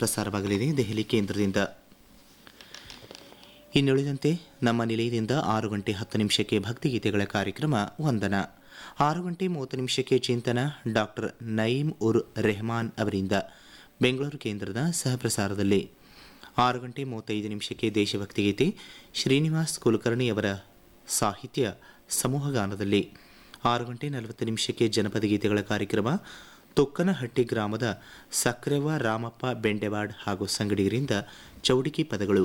ಪ್ರಸಾರವಾಗಲಿದೆ ದೆಹಲಿ ಕೇಂದ್ರದಿಂದ ಇನ್ನುಳಿದಂತೆ ನಮ್ಮ ನಿಲಯದಿಂದ ಆರು ಗಂಟೆ ಹತ್ತು ನಿಮಿಷಕ್ಕೆ ಭಕ್ತಿಗೀತೆಗಳ ಕಾರ್ಯಕ್ರಮ ವಂದನ ಆರು ಗಂಟೆ ಮೂವತ್ತು ನಿಮಿಷಕ್ಕೆ ಚಿಂತನ ಡಾಕ್ಟರ್ ನಯೀಮ್ ಉರ್ ರೆಹಮಾನ್ ಅವರಿಂದ ಬೆಂಗಳೂರು ಕೇಂದ್ರದ ಸಹಪ್ರಸಾರದಲ್ಲಿ ಆರು ಗಂಟೆ ಮೂವತ್ತೈದು ನಿಮಿಷಕ್ಕೆ ದೇಶಭಕ್ತಿ ಗೀತೆ ಶ್ರೀನಿವಾಸ್ ಕುಲಕರ್ಣಿ ಅವರ ಸಾಹಿತ್ಯ ಸಮೂಹಗಾನದಲ್ಲಿ ಆರು ಗಂಟೆ ನಲವತ್ತು ನಿಮಿಷಕ್ಕೆ ಜನಪದ ಗೀತೆಗಳ ಕಾರ್ಯಕ್ರಮ ತೊಕ್ಕನಹಟ್ಟಿ ಗ್ರಾಮದ ಸಕ್ರೆವ ರಾಮಪ್ಪ ಬೆಂಡೆವಾಡ್ ಹಾಗೂ ಸಂಗಡಿಗರಿಂದ ಚೌಡಿಕಿ ಪದಗಳು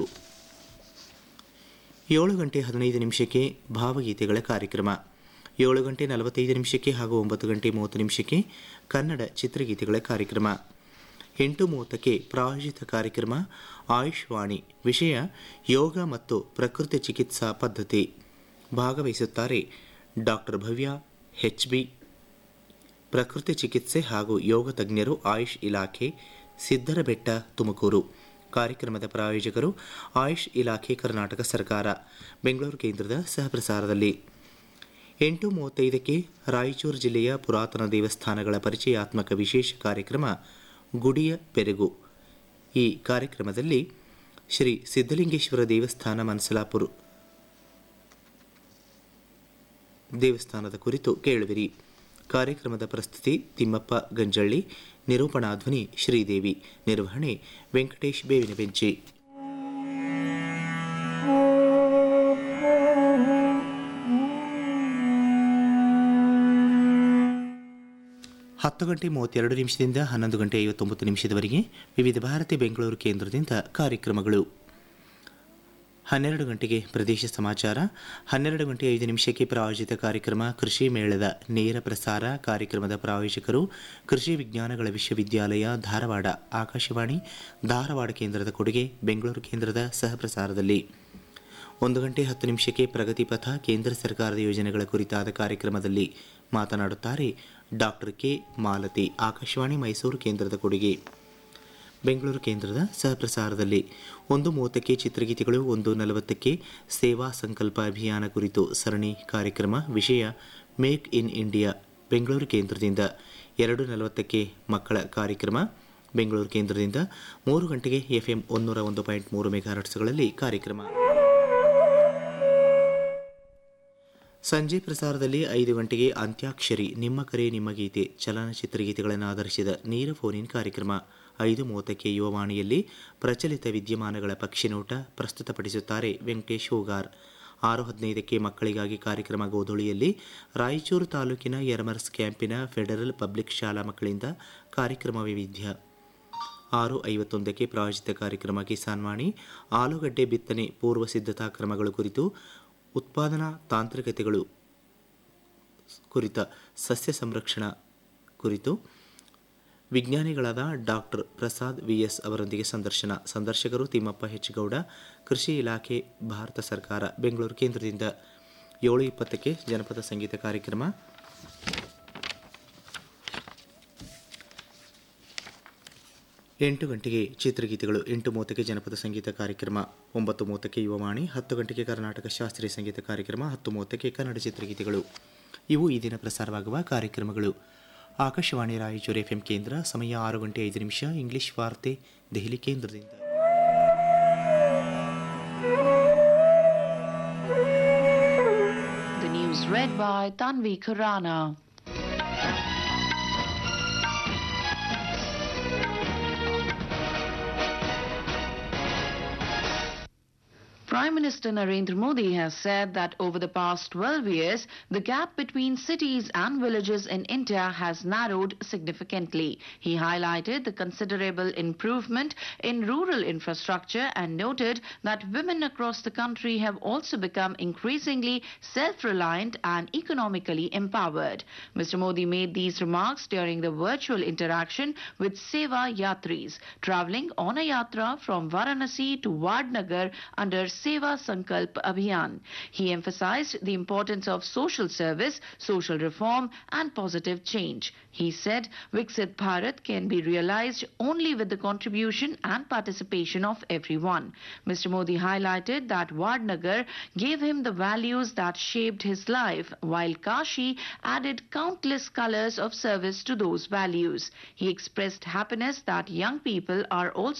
ಏಳು ಗಂಟೆ ಹದಿನೈದು ನಿಮಿಷಕ್ಕೆ ಭಾವಗೀತೆಗಳ ಕಾರ್ಯಕ್ರಮ ಏಳು ಗಂಟೆ ನಲವತ್ತೈದು ನಿಮಿಷಕ್ಕೆ ಹಾಗೂ ಒಂಬತ್ತು ಗಂಟೆ ಮೂವತ್ತು ನಿಮಿಷಕ್ಕೆ ಕನ್ನಡ ಚಿತ್ರಗೀತೆಗಳ ಕಾರ್ಯಕ್ರಮ ಎಂಟು ಮೂವತ್ತಕ್ಕೆ ಪ್ರಾಯೋಜಿತ ಕಾರ್ಯಕ್ರಮ ಆಯುಷ್ ವಾಣಿ ವಿಷಯ ಯೋಗ ಮತ್ತು ಪ್ರಕೃತಿ ಚಿಕಿತ್ಸಾ ಪದ್ಧತಿ ಭಾಗವಹಿಸುತ್ತಾರೆ ಡಾಕ್ಟರ್ ಭವ್ಯ ಎಚ್ ಬಿ ಪ್ರಕೃತಿ ಚಿಕಿತ್ಸೆ ಹಾಗೂ ಯೋಗ ತಜ್ಞರು ಆಯುಷ್ ಇಲಾಖೆ ಸಿದ್ದರಬೆಟ್ಟ ತುಮಕೂರು ಕಾರ್ಯಕ್ರಮದ ಪ್ರಾಯೋಜಕರು ಆಯುಷ್ ಇಲಾಖೆ ಕರ್ನಾಟಕ ಸರ್ಕಾರ ಬೆಂಗಳೂರು ಕೇಂದ್ರದ ಸಹಪ್ರಸಾರದಲ್ಲಿ ಎಂಟು ಮೂವತ್ತೈದಕ್ಕೆ ರಾಯಚೂರು ಜಿಲ್ಲೆಯ ಪುರಾತನ ದೇವಸ್ಥಾನಗಳ ಪರಿಚಯಾತ್ಮಕ ವಿಶೇಷ ಕಾರ್ಯಕ್ರಮ ಗುಡಿಯ ಪೆರಗು ಈ ಕಾರ್ಯಕ್ರಮದಲ್ಲಿ ಶ್ರೀ ಸಿದ್ಧಲಿಂಗೇಶ್ವರ ದೇವಸ್ಥಾನ ಮನ್ಸಲಾಪುರ ದೇವಸ್ಥಾನದ ಕುರಿತು ಕೇಳುವಿರಿ ಕಾರ್ಯಕ್ರಮದ ಪ್ರಸ್ತುತಿ ತಿಮ್ಮಪ್ಪ ಗಂಜಳ್ಳಿ ನಿರೂಪಣಾ ಧ್ವನಿ ಶ್ರೀದೇವಿ ನಿರ್ವಹಣೆ ವೆಂಕಟೇಶ್ ಬೇವಿನ ಬೆಂಚಿ ಹತ್ತು ಗಂಟೆ ಮೂವತ್ತೆರಡು ನಿಮಿಷದಿಂದ ಹನ್ನೊಂದು ಗಂಟೆ ಐವತ್ತೊಂಬತ್ತು ನಿಮಿಷದವರೆಗೆ ವಿವಿಧ ಭಾರತಿ ಬೆಂಗಳೂರು ಕೇಂದ್ರದಿಂದ ಕಾರ್ಯಕ್ರಮಗಳು ಹನ್ನೆರಡು ಗಂಟೆಗೆ ಪ್ರದೇಶ ಸಮಾಚಾರ ಹನ್ನೆರಡು ಗಂಟೆ ಐದು ನಿಮಿಷಕ್ಕೆ ಪ್ರಾಯೋಜಿತ ಕಾರ್ಯಕ್ರಮ ಕೃಷಿ ಮೇಳದ ನೇರ ಪ್ರಸಾರ ಕಾರ್ಯಕ್ರಮದ ಪ್ರಾಯೋಜಕರು ಕೃಷಿ ವಿಜ್ಞಾನಗಳ ವಿಶ್ವವಿದ್ಯಾಲಯ ಧಾರವಾಡ ಆಕಾಶವಾಣಿ ಧಾರವಾಡ ಕೇಂದ್ರದ ಕೊಡುಗೆ ಬೆಂಗಳೂರು ಕೇಂದ್ರದ ಸಹಪ್ರಸಾರದಲ್ಲಿ ಒಂದು ಗಂಟೆ ಹತ್ತು ನಿಮಿಷಕ್ಕೆ ಪ್ರಗತಿ ಪಥ ಕೇಂದ್ರ ಸರ್ಕಾರದ ಯೋಜನೆಗಳ ಕುರಿತಾದ ಕಾರ್ಯಕ್ರಮದಲ್ಲಿ ಮಾತನಾಡುತ್ತಾರೆ ಡಾಕ್ಟರ್ ಕೆ ಮಾಲತಿ ಆಕಾಶವಾಣಿ ಮೈಸೂರು ಕೇಂದ್ರದ ಕೊಡುಗೆ ಬೆಂಗಳೂರು ಕೇಂದ್ರದ ಸಹಪ್ರಸಾರದಲ್ಲಿ ಒಂದು ಮೂವತ್ತಕ್ಕೆ ಚಿತ್ರಗೀತೆಗಳು ಒಂದು ನಲವತ್ತಕ್ಕೆ ಸೇವಾ ಸಂಕಲ್ಪ ಅಭಿಯಾನ ಕುರಿತು ಸರಣಿ ಕಾರ್ಯಕ್ರಮ ವಿಷಯ ಮೇಕ್ ಇನ್ ಇಂಡಿಯಾ ಬೆಂಗಳೂರು ಕೇಂದ್ರದಿಂದ ಎರಡು ನಲವತ್ತಕ್ಕೆ ಮಕ್ಕಳ ಕಾರ್ಯಕ್ರಮ ಬೆಂಗಳೂರು ಕೇಂದ್ರದಿಂದ ಮೂರು ಗಂಟೆಗೆ ಎಫ್ಎಂ ಒನ್ನೂರ ಒಂದು ಪಾಯಿಂಟ್ ಮೂರು ಮೆಗಾಹರ್ಟ್ಸ್ಗಳಲ್ಲಿ ಕಾರ್ಯಕ್ರಮ ಸಂಜೆ ಪ್ರಸಾರದಲ್ಲಿ ಐದು ಗಂಟೆಗೆ ಅಂತ್ಯಾಕ್ಷರಿ ನಿಮ್ಮ ಕರೆ ನಿಮ್ಮ ಗೀತೆ ಚಲನಚಿತ್ರ ಗೀತೆಗಳನ್ನು ಆಧರಿಸಿದ ನೇರ ಫೋನ್ ಇನ್ ಕಾರ್ಯಕ್ರಮ ಐದು ಮೂವತ್ತಕ್ಕೆ ಯುವವಾಣಿಯಲ್ಲಿ ಪ್ರಚಲಿತ ವಿದ್ಯಮಾನಗಳ ಪಕ್ಷಿನೋಟ ಪ್ರಸ್ತುತಪಡಿಸುತ್ತಾರೆ ವೆಂಕಟೇಶ್ ಹೂಗಾರ್ ಆರು ಹದಿನೈದಕ್ಕೆ ಮಕ್ಕಳಿಗಾಗಿ ಕಾರ್ಯಕ್ರಮ ಗೋಧುಳಿಯಲ್ಲಿ ರಾಯಚೂರು ತಾಲೂಕಿನ ಯರಮರ್ಸ್ ಕ್ಯಾಂಪಿನ ಫೆಡರಲ್ ಪಬ್ಲಿಕ್ ಶಾಲಾ ಮಕ್ಕಳಿಂದ ಕಾರ್ಯಕ್ರಮ ವೈವಿಧ್ಯ ಆರು ಐವತ್ತೊಂದಕ್ಕೆ ಪ್ರಾಯೋಜಿತ ಕಾರ್ಯಕ್ರಮ ಕಿಸಾನ್ ವಾಣಿ ಆಲೂಗಡ್ಡೆ ಬಿತ್ತನೆ ಪೂರ್ವ ಸಿದ್ಧತಾ ಕ್ರಮಗಳು ಕುರಿತು ಉತ್ಪಾದನಾ ತಾಂತ್ರಿಕತೆಗಳು ಕುರಿತ ಸಸ್ಯ ಸಂರಕ್ಷಣಾ ಕುರಿತು ವಿಜ್ಞಾನಿಗಳಾದ ಡಾಕ್ಟರ್ ಪ್ರಸಾದ್ ವಿಎಸ್ ಅವರೊಂದಿಗೆ ಸಂದರ್ಶನ ಸಂದರ್ಶಕರು ತಿಮ್ಮಪ್ಪ ಹೆಚ್ಗೌಡ ಕೃಷಿ ಇಲಾಖೆ ಭಾರತ ಸರ್ಕಾರ ಬೆಂಗಳೂರು ಕೇಂದ್ರದಿಂದ ಏಳು ಇಪ್ಪತ್ತಕ್ಕೆ ಜನಪದ ಸಂಗೀತ ಕಾರ್ಯಕ್ರಮ ಎಂಟು ಗಂಟೆಗೆ ಚಿತ್ರಗೀತೆಗಳು ಎಂಟು ಮೂವತ್ತಕ್ಕೆ ಜನಪದ ಸಂಗೀತ ಕಾರ್ಯಕ್ರಮ ಒಂಬತ್ತು ಮೂವತ್ತಕ್ಕೆ ಯುವವಾಣಿ ಹತ್ತು ಗಂಟೆಗೆ ಕರ್ನಾಟಕ ಶಾಸ್ತ್ರೀಯ ಸಂಗೀತ ಕಾರ್ಯಕ್ರಮ ಹತ್ತು ಮೂವತ್ತಕ್ಕೆ ಕನ್ನಡ ಚಿತ್ರಗೀತೆಗಳು ಇವು ಈ ದಿನ ಪ್ರಸಾರವಾಗುವ ಕಾರ್ಯಕ್ರಮಗಳು ಆಕಾಶವಾಣಿ ರಾಯಚೂರು ಎಫ್ಎಂ ಕೇಂದ್ರ ಸಮಯ ಆರು ಗಂಟೆ ಐದು ನಿಮಿಷ ಇಂಗ್ಲಿಷ್ ವಾರ್ತೆ ದೆಹಲಿ ಕೇಂದ್ರದಿಂದ The news read by Tanvi Khurana. Prime Minister Narendra Modi has said that over the past 12 years, the gap between cities and villages in India has narrowed significantly. He highlighted the considerable improvement in rural infrastructure and noted that women across the country have also become increasingly self-reliant and economically empowered. Mr. Modi made these remarks during the virtual interaction with Seva Yatris, traveling on a yatra from Varanasi to Vadnagar under Seva Sankalp Abhiyan. He emphasized the importance of social service, social reform, and positive change. He said Viksit Bharat can be realized only with the contribution and participation of everyone. Mr. Modi highlighted that Vadnagar gave him the values that shaped his life, while Kashi added countless colors of service to those values. He expressed happiness that young people are also